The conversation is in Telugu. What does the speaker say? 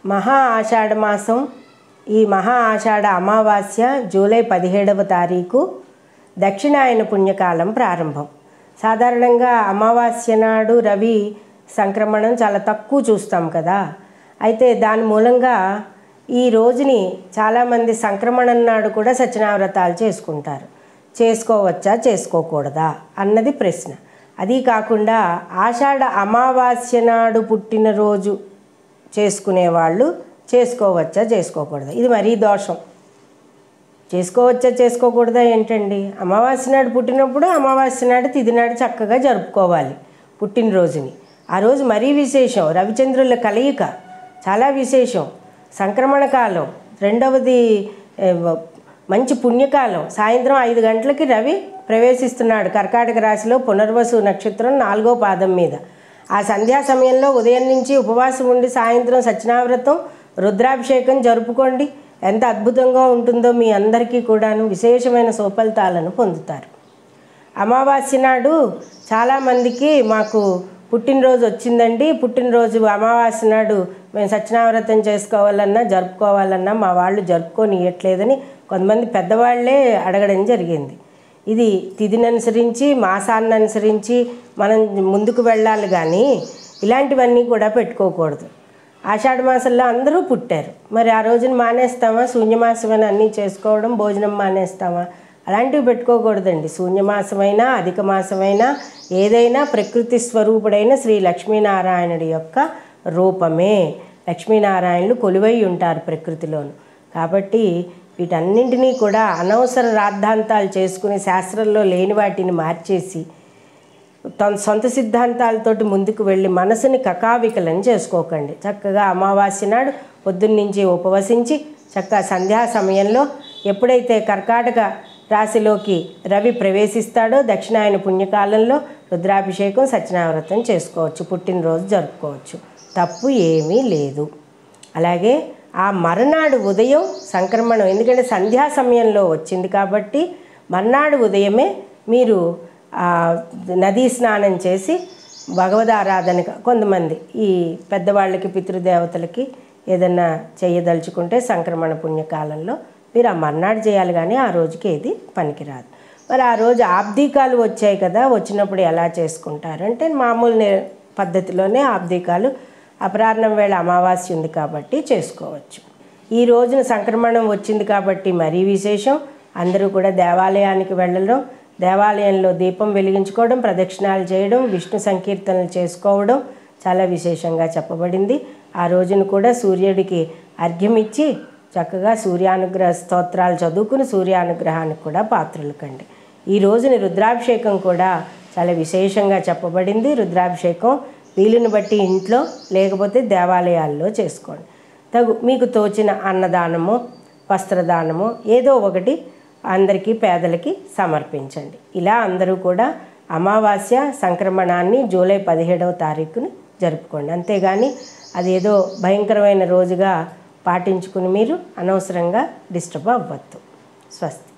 మహా ఆషాఢ మాసం ఈ మహా ఆషాఢ అమావాస్య జూలై పదిహేడవ తారీఖు దక్షిణాయన పుణ్యకాలం ప్రారంభం సాధారణంగా అమావాస్య నాడు రవి సంక్రమణం చాలా తక్కువ చూస్తాం కదా అయితే దాని మూలంగా ఈ రోజుని చాలామంది సంక్రమణం నాడు కూడా సత్యనావ్రతాలు చేసుకుంటారు చేసుకోవచ్చా చేసుకోకూడదా అన్నది ప్రశ్న అది కాకుండా ఆషాఢ అమావాస్య నాడు పుట్టినరోజు చేసుకునేవాళ్ళు చేసుకోవచ్చా చేసుకోకూడదా ఇది మరీ దోషం చేసుకోవచ్చా చేసుకోకూడదా ఏంటండి అమావాస్య నాడు పుట్టినప్పుడు అమావాస్య నాడు తిథి నాడు చక్కగా జరుపుకోవాలి పుట్టినరోజుని ఆ రోజు మరీ విశేషం రవిచంద్రుల కలయిక చాలా విశేషం సంక్రమణ కాలం రెండవది ఏ, మంచి పుణ్యకాలం సాయంత్రం ఐదు గంటలకి రవి ప్రవేశిస్తున్నాడు కర్కాటక రాశిలో పునర్వసు నక్షత్రం నాలుగో పాదం మీద ఆ సంధ్యా సమయంలో ఉదయం నుంచి ఉపవాసం ఉండి సాయంత్రం సత్యనావ్రతం రుద్రాభిషేకం జరుపుకోండి ఎంత అద్భుతంగా ఉంటుందో మీ అందరికీ కూడాను విశేషమైన సుఫలితాలను పొందుతారు అమావాస్య నాడు చాలామందికి మాకు పుట్టినరోజు వచ్చిందండి పుట్టినరోజు అమావాస్య నాడు మేము సత్యనావ్రతం చేసుకోవాలన్నా జరుపుకోవాలన్నా మా వాళ్ళు జరుపుకోనియట్లేదని కొంతమంది పెద్దవాళ్ళే అడగడం జరిగింది ఇది తిథిని అనుసరించి మాసాన్ని అనుసరించి మనం ముందుకు వెళ్ళాలి కానీ ఇలాంటివన్నీ కూడా పెట్టుకోకూడదు ఆషాఢ మాసంలో అందరూ పుట్టారు మరి ఆ రోజున మానేస్తామా శూన్యమాసం అని అన్నీ చేసుకోవడం భోజనం మానేస్తామా అలాంటివి పెట్టుకోకూడదండి శూన్యమాసమైనా అధిక మాసమైనా ఏదైనా ప్రకృతి స్వరూపుడైన శ్రీ లక్ష్మీనారాయణుడి యొక్క రూపమే లక్ష్మీనారాయణులు కొలువై ఉంటారు ప్రకృతిలోను కాబట్టి వీటన్నింటినీ కూడా అనవసర రాద్ధాంతాలు చేసుకుని శాస్త్రంలో లేని వాటిని మార్చేసి తన సొంత సిద్ధాంతాలతోటి ముందుకు వెళ్ళి మనసుని కకావికలం చేసుకోకండి చక్కగా అమావాస్య నాడు పొద్దున్నుంచి ఉపవసించి చక్కగా సంధ్యా సమయంలో ఎప్పుడైతే కర్కాటక రాశిలోకి రవి ప్రవేశిస్తాడో దక్షిణాయన పుణ్యకాలంలో రుద్రాభిషేకం సత్యనావ్రతం చేసుకోవచ్చు పుట్టినరోజు జరుపుకోవచ్చు తప్పు ఏమీ లేదు అలాగే ఆ మరునాడు ఉదయం సంక్రమణం ఎందుకంటే సంధ్యా సమయంలో వచ్చింది కాబట్టి మర్నాడు ఉదయమే మీరు ఆ, నదీ స్నానం చేసి భగవదారాధన కొంతమంది ఈ పెద్దవాళ్ళకి పితృదేవతలకి ఏదన్నా చేయదలుచుకుంటే సంక్రమణ పుణ్యకాలంలో మీరు ఆ మర్నాడు చేయాలి కానీ ఆ రోజుకి ఏది పనికిరాదు మరి ఆ రోజు ఆబ్దీకాలు వచ్చాయి కదా వచ్చినప్పుడు ఎలా చేసుకుంటారు అంటే మామూలు నే- పద్ధతిలోనే ఆబ్దీకాలు అపరాహ్నం వేళ అమావాస్య ఉంది కాబట్టి చేసుకోవచ్చు ఈ రోజున సంక్రమణం వచ్చింది కాబట్టి మరీ విశేషం అందరూ కూడా దేవాలయానికి వెళ్ళడం దేవాలయంలో దీపం వెలిగించుకోవడం ప్రదక్షిణాలు చేయడం విష్ణు సంకీర్తనలు చేసుకోవడం చాలా విశేషంగా చెప్పబడింది ఆ రోజున కూడా సూర్యుడికి అర్ఘ్యం ఇచ్చి చక్కగా సూర్యానుగ్రహ స్తోత్రాలు చదువుకుని సూర్యానుగ్రహానికి కూడా పాత్రలు కండి ఈ రోజుని రుద్రాభిషేకం కూడా చాలా విశేషంగా చెప్పబడింది రుద్రాభిషేకం వీలుని బట్టి ఇంట్లో లేకపోతే దేవాలయాల్లో చేసుకోండి తగు మీకు తోచిన అన్నదానము వస్త్రదానము ఏదో ఒకటి అందరికీ పేదలకి సమర్పించండి ఇలా అందరూ కూడా అమావాస్య సంక్రమణాన్ని జూలై పదిహేడవ తారీఖుని జరుపుకోండి అంతేగాని అదేదో భయంకరమైన రోజుగా పాటించుకుని మీరు అనవసరంగా డిస్టర్బ్ అవ్వద్దు స్వస్తి